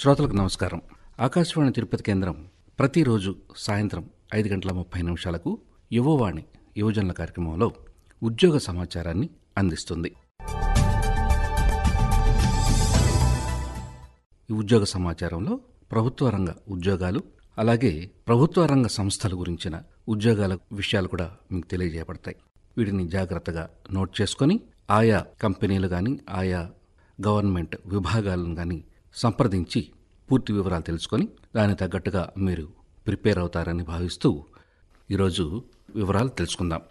శ్రోతలకు నమస్కారం ఆకాశవాణి తిరుపతి కేంద్రం ప్రతిరోజు సాయంత్రం ఐదు గంటల ముప్పై నిమిషాలకు యువవాణి యువజనుల కార్యక్రమంలో ఉద్యోగ సమాచారాన్ని అందిస్తుంది ఈ ఉద్యోగ సమాచారంలో ప్రభుత్వ రంగ ఉద్యోగాలు అలాగే ప్రభుత్వ రంగ సంస్థల గురించిన ఉద్యోగాల విషయాలు కూడా మీకు తెలియజేయబడతాయి వీటిని జాగ్రత్తగా నోట్ చేసుకొని ఆయా కంపెనీలు కానీ ఆయా గవర్నమెంట్ విభాగాలను కానీ సంప్రదించి పూర్తి వివరాలు తెలుసుకొని దానికి తగ్గట్టుగా మీరు ప్రిపేర్ అవుతారని భావిస్తూ ఈరోజు వివరాలు తెలుసుకుందాం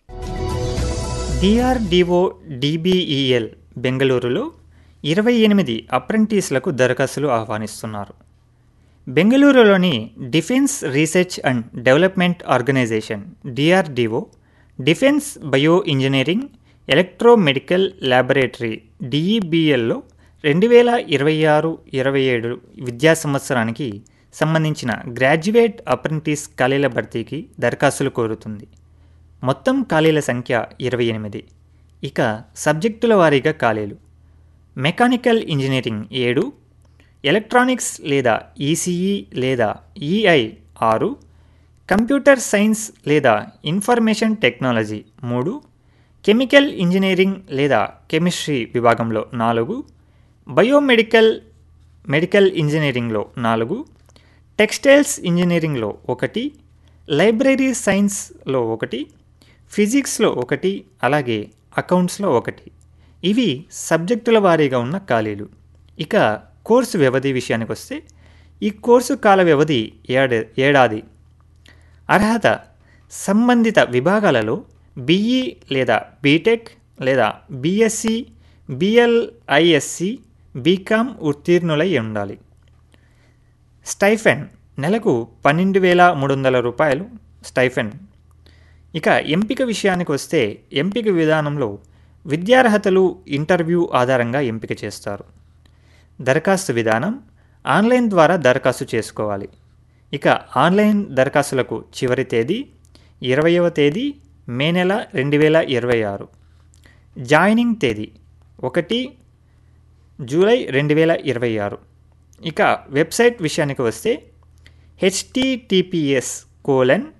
డిఆర్డిఓ డిబిఈఎల్ బెంగళూరులో ఇరవై ఎనిమిది అప్రెంటిస్లకు దరఖాస్తులు ఆహ్వానిస్తున్నారు బెంగళూరులోని defence research and development organisation DRDO defence bio engineering electromedical laboratory డిఈబిఎల్లో రెండు వేల ఇరవై ఆరు ఇరవై ఏడు విద్యా సంవత్సరానికి సంబంధించిన గ్రాడ్యుయేట్ అప్రెంటిస్ ఖాళీల భర్తీకి దరఖాస్తులు కోరుతుంది మొత్తం ఖాళీల సంఖ్య ఇరవై ఎనిమిది ఇక సబ్జెక్టుల వారీగా ఖాళీలు మెకానికల్ ఇంజనీరింగ్ ఏడు ఎలక్ట్రానిక్స్ లేదా ఈసీఈ లేదా ఈఐ ఆరు కంప్యూటర్ సైన్స్ లేదా ఇన్ఫర్మేషన్ టెక్నాలజీ మూడు కెమికల్ ఇంజనీరింగ్ లేదా కెమిస్ట్రీ విభాగంలో నాలుగు బయోమెడికల్ మెడికల్ ఇంజనీరింగ్లో నాలుగు టెక్స్టైల్స్ ఇంజనీరింగ్లో ఒకటి లైబ్రరీ సైన్స్లో ఒకటి ఫిజిక్స్లో ఒకటి అలాగే అకౌంట్స్లో ఒకటి ఇవి సబ్జెక్టుల వారీగా ఉన్న ఖాళీలు ఇక కోర్సు వ్యవధి విషయానికి వస్తే ఈ కోర్సు కాల వ్యవధి ఏడా ఏడాది అర్హత సంబంధిత విభాగాలలో బీఈ లేదా బీటెక్ లేదా బీఎస్సీ బిఎల్ఐఎస్సి బీకామ్ ఉత్తీర్ణులై ఉండాలి స్టైఫెన్ నెలకు పన్నెండు వేల మూడు వందల రూపాయలు స్టైఫెన్ ఇక ఎంపిక విషయానికి వస్తే ఎంపిక విధానంలో విద్యార్హతలు ఇంటర్వ్యూ ఆధారంగా ఎంపిక చేస్తారు దరఖాస్తు విధానం ఆన్లైన్ ద్వారా దరఖాస్తు చేసుకోవాలి ఇక ఆన్లైన్ దరఖాస్తులకు చివరి తేదీ ఇరవయవ తేదీ మే నెల రెండు వేల ఇరవై ఆరు జాయినింగ్ తేదీ ఒకటి జూలై రెండు వేల ఇరవై ఆరు ఇక వెబ్సైట్ విషయానికి వస్తే హెచ్టిటిపిఎస్ కోలన్